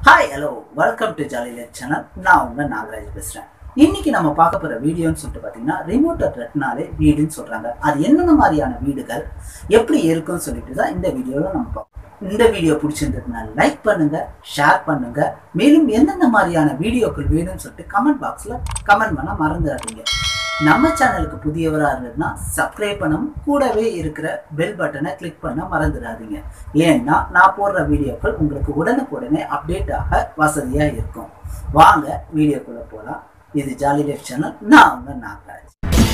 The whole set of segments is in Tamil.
ஹாய் ஹலோ வெல்கம் டு ஜாலிலெட் சேனல் நான் உங்க நாகராஜ் பேசுறேன் இன்னைக்கு நம்ம பார்க்க போற வீடியோன்னு சொல்லிட்டு பார்த்தீங்கன்னா ரிமோட்டை தட்டினாலே வீடுன்னு சொல்றாங்க அது என்னென்ன மாதிரியான வீடுகள் எப்படி இருக்கும்னு சொல்லிட்டு தான் இந்த வீடியோவில் நம்ம பார்ப்போம் இந்த வீடியோ பிடிச்சிருந்ததுன்னா லைக் பண்ணுங்க ஷேர் பண்ணுங்க மேலும் எந்தெந்த மாதிரியான வீடியோக்கள் வேணும்னு சொல்லிட்டு கமெண்ட் பாக்ஸ்ல கமெண்ட் பண்ண மறந்துடாதீங்க நம்ம சேனலுக்கு புதியவராக இருந்ததுன்னா சப்ஸ்கிரைப் பண்ணவும் கூடவே இருக்கிற பெல் பட்டனை கிளிக் பண்ண மறந்துடாதீங்க ஏன்னா நான் போடுற வீடியோக்கள் உங்களுக்கு உடனுக்குடனே அப்டேட் ஆக வசதியாக இருக்கும் வாங்க வீடியோக்குள்ளே போகலாம் இது ஜாலி லைஃப் சேனல் நான் உங்க நாகராஜ்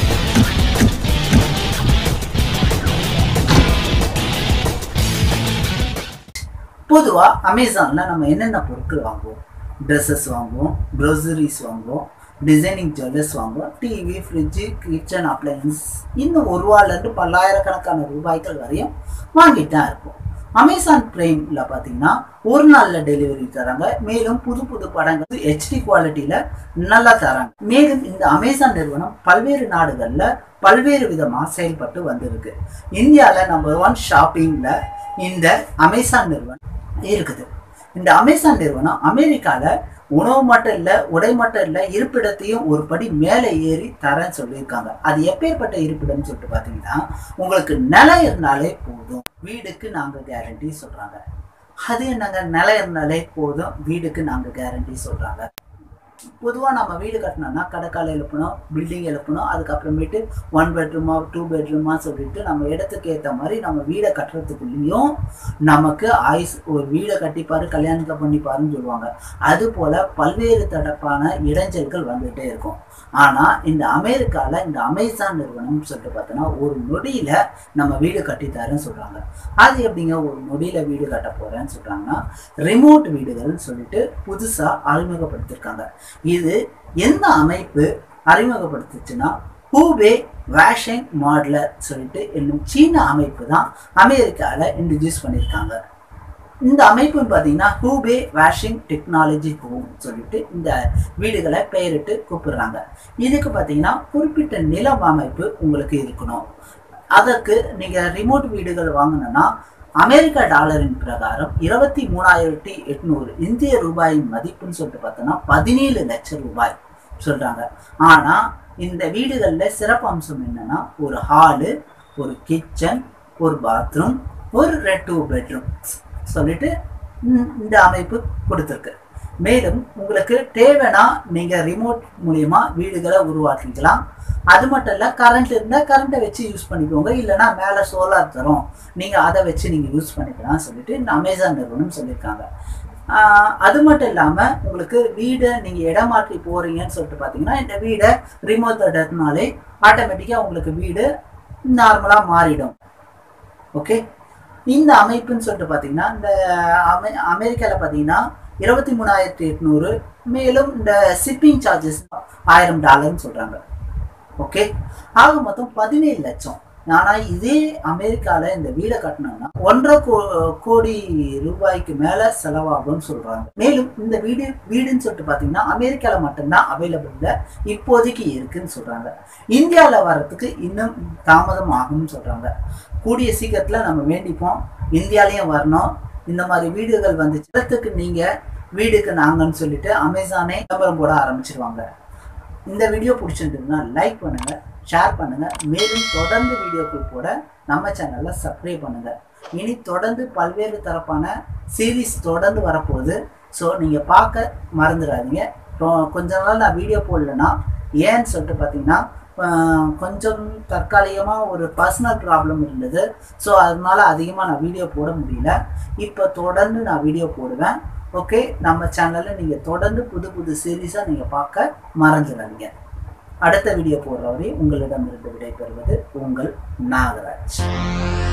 பொதுவாக அமேசானில் நம்ம என்னென்ன பொருட்கள் வாங்குவோம் ட்ரெஸ்ஸஸ் வாங்குவோம் க்ரோசரிஸ் வாங்குவோம் டிசைனிங் ஜுவல்லர்ஸ் வாங்குவோம் டிவி ஃப்ரிட்ஜு கிச்சன் அப்ளையன்ஸ் இன்னும் ஒரு ரூபாயிலேருந்து பல்லாயிரக்கணக்கான ரூபாய்கள் வரையும் வாங்கிட்டு தான் இருப்போம் அமேசான் பிரைமில் பார்த்தீங்கன்னா ஒரு நாளில் டெலிவரி தராங்க மேலும் புது புது படங்கள் ஹெச்டி குவாலிட்டியில் நல்லா தராங்க மேலும் இந்த அமேசான் நிறுவனம் பல்வேறு நாடுகளில் பல்வேறு விதமாக செயல்பட்டு வந்திருக்கு இந்தியாவில் நம்பர் ஒன் ஷாப்பிங்கில் இந்த அமேசான் நிறுவனம் இருக்குது இந்த அமேசான் நிறுவனம் அமெரிக்காவில் உணவு மட்டும் இல்லை உடை மட்டும் இல்லை இருப்பிடத்தையும் ஒரு படி மேலே ஏறி தரேன்னு சொல்லியிருக்காங்க அது எப்பேற்பட்ட இருப்பிடம்னு சொல்லிட்டு பார்த்தீங்கன்னா உங்களுக்கு நிலம் இருந்தாலே போதும் வீடுக்கு நாங்கள் கேரண்டி சொல்கிறாங்க அது என்னங்க நிலம் இருந்தாலே போதும் வீடுக்கு நாங்கள் கேரண்டி சொல்கிறாங்க பொதுவாக நம்ம வீடு கட்டினோம்னா கடைக்கால எழுப்பணும் பில்டிங் எழுப்பணும் அதுக்கப்புறமேட்டு ஒன் பெட்ரூமா டூ பெட்ரூமா சொல்லிட்டு நம்ம இடத்துக்கு ஏற்ற மாதிரி நம்ம வீடை கட்டுறதுக்குள்ளேயும் நமக்கு ஆயுஸ் ஒரு வீடை கட்டிப்பாரு கல்யாணத்தை பண்ணிப்பாருன்னு சொல்லுவாங்க அது போல் பல்வேறு தடப்பான இடைஞ்சல்கள் வந்துகிட்டே இருக்கும் ஆனால் இந்த அமெரிக்காவில் இந்த அமேசான் நிறுவனம் சொல்லிட்டு பார்த்தோன்னா ஒரு நொடியில் நம்ம வீடு கட்டித்தாருன்னு சொல்கிறாங்க அது எப்படிங்க ஒரு நொடியில் வீடு கட்ட போகிறேன்னு சொல்கிறாங்கன்னா ரிமோட் வீடுகள்னு சொல்லிட்டு புதுசாக அறிமுகப்படுத்தியிருக்காங்க இது எந்த அமைப்பு அறிமுகப்படுத்துச்சுன்னா ஹூபே வேஷிங் மாடலர் சொல்லிட்டு என்னும் சீன அமைப்பு தான் அமெரிக்காவில் இன்ட்ரடியூஸ் பண்ணியிருக்காங்க இந்த அமைப்புன்னு பார்த்தீங்கன்னா ஹூபே வாஷிங் டெக்னாலஜி ஹோம் சொல்லிட்டு இந்த வீடுகளை பெயரிட்டு கூப்பிடுறாங்க இதுக்கு பார்த்தீங்கன்னா குறிப்பிட்ட நிலம் அமைப்பு உங்களுக்கு இருக்கணும் அதற்கு நீங்கள் ரிமோட் வீடுகள் வாங்கணும்னா அமெரிக்க டாலரின் பிரகாரம் இருபத்தி மூணாயிரத்தி எட்நூறு இந்திய ரூபாயின் மதிப்புன்னு சொல்லிட்டு பார்த்தோன்னா பதினேழு லட்சம் ரூபாய் சொல்கிறாங்க ஆனால் இந்த வீடுகளில் சிறப்பு அம்சம் என்னன்னா ஒரு ஹாலு ஒரு கிச்சன் ஒரு பாத்ரூம் ஒரு ரெட் டூ பெட்ரூம் சொல்லிட்டு இந்த அமைப்பு கொடுத்துருக்கு மேலும் உங்களுக்கு தேவைன்னா நீங்கள் ரிமோட் மூலியமா வீடுகளை உருவாக்கிக்கலாம் அது மட்டும் இல்லை கரண்ட் இருந்தால் கரண்ட்டை வச்சு யூஸ் பண்ணிக்கோங்க இல்லைனா மேலே சோலார் தரும் நீங்கள் அதை வச்சு நீங்கள் யூஸ் பண்ணிக்கலாம் சொல்லிட்டு இந்த அமேசான் நிறுவனம் சொல்லியிருக்காங்க அது மட்டும் இல்லாமல் உங்களுக்கு வீடை நீங்கள் இடம் மாற்றி போகிறீங்கன்னு சொல்லிட்டு பார்த்தீங்கன்னா இந்த வீடை ரிமோட் தட்டனாலே ஆட்டோமேட்டிக்காக உங்களுக்கு வீடு நார்மலாக மாறிடும் ஓகே இந்த அமைப்புன்னு சொல்லிட்டு பார்த்தீங்கன்னா இந்த அமெ அமெரிக்காவில் பார்த்தீங்கன்னா இருபத்தி மூணாயிரத்தி எட்நூறு மேலும் இந்த ஷிப்பிங் சார்ஜஸ் ஆயிரம் டாலர்னு சொல்கிறாங்க ஓகே ஆக மொத்தம் பதினேழு லட்சம் ஆனால் இதே அமெரிக்காவில் இந்த வீடை கட்டினோம்னா ஒன்றரை கோ கோடி ரூபாய்க்கு மேலே செலவாகும்னு சொல்கிறாங்க மேலும் இந்த வீடு வீடுன்னு சொல்லிட்டு பார்த்தீங்கன்னா அமெரிக்காவில் மட்டும்தான் அவைலபிளில் இப்போதைக்கு இருக்குன்னு சொல்கிறாங்க இந்தியாவில் வர்றதுக்கு இன்னும் தாமதம் ஆகும்னு சொல்கிறாங்க கூடிய சீக்கிரத்தில் நம்ம வேண்டிப்போம் இந்தியாலேயும் வரணும் இந்த மாதிரி வீடுகள் வந்து இடத்துக்கு நீங்கள் வீடுக்கு நாங்கன்னு சொல்லிட்டு அமேசானே விளம்பரம் போட ஆரம்பிச்சிருவாங்க இந்த வீடியோ பிடிச்சிருந்ததுன்னா லைக் பண்ணுங்கள் ஷேர் பண்ணுங்கள் மேலும் தொடர்ந்து வீடியோக்கள் போட நம்ம சேனலில் சப்ஸ்கிரைப் பண்ணுங்கள் இனி தொடர்ந்து பல்வேறு தரப்பான சீரீஸ் தொடர்ந்து வரப்போகுது ஸோ நீங்கள் பார்க்க மறந்துடாதீங்க கொஞ்ச நாள் நான் வீடியோ போடலன்னா ஏன்னு சொல்லிட்டு பார்த்தீங்கன்னா கொஞ்சம் தற்காலிகமாக ஒரு பர்சனல் ப்ராப்ளம் இருந்தது ஸோ அதனால அதிகமாக நான் வீடியோ போட முடியல இப்போ தொடர்ந்து நான் வீடியோ போடுவேன் ஓகே நம்ம சேனலில் நீங்கள் தொடர்ந்து புது புது சீரீஸாக நீங்கள் பார்க்க மறந்துடாதீங்க அடுத்த வீடியோ போடுற வரை உங்களிடமிருந்து விடைபெறுவது உங்கள் நாகராஜ்